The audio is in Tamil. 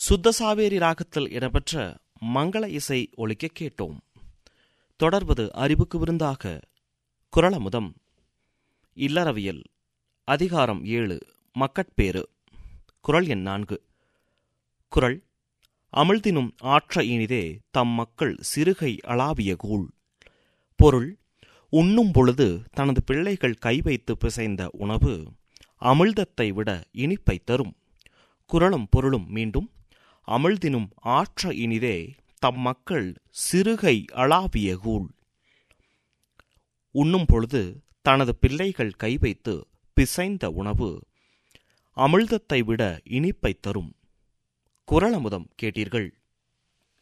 சுத்த சாவேரி ராகத்தில் இடம்பெற்ற மங்கள இசை ஒலிக்க கேட்டோம் தொடர்வது அறிவுக்கு விருந்தாக குரலமுதம் இல்லறவியல் அதிகாரம் ஏழு மக்கட்பேறு குரல் எண் நான்கு குரல் அமிழ்தினும் ஆற்ற இனிதே தம் மக்கள் சிறுகை அளாவிய கூழ் பொருள் உண்ணும் பொழுது தனது பிள்ளைகள் கை வைத்து பிசைந்த உணவு அமிழ்தத்தை விட இனிப்பை தரும் குரலும் பொருளும் மீண்டும் அமிழ்தினும் ஆற்ற இனிதே தம் மக்கள் சிறுகை அளாவிய கூழ் உண்ணும் பொழுது தனது பிள்ளைகள் கை வைத்து பிசைந்த உணவு அமிழ்தத்தை விட இனிப்பை தரும் குரலமுதம் கேட்டீர்கள்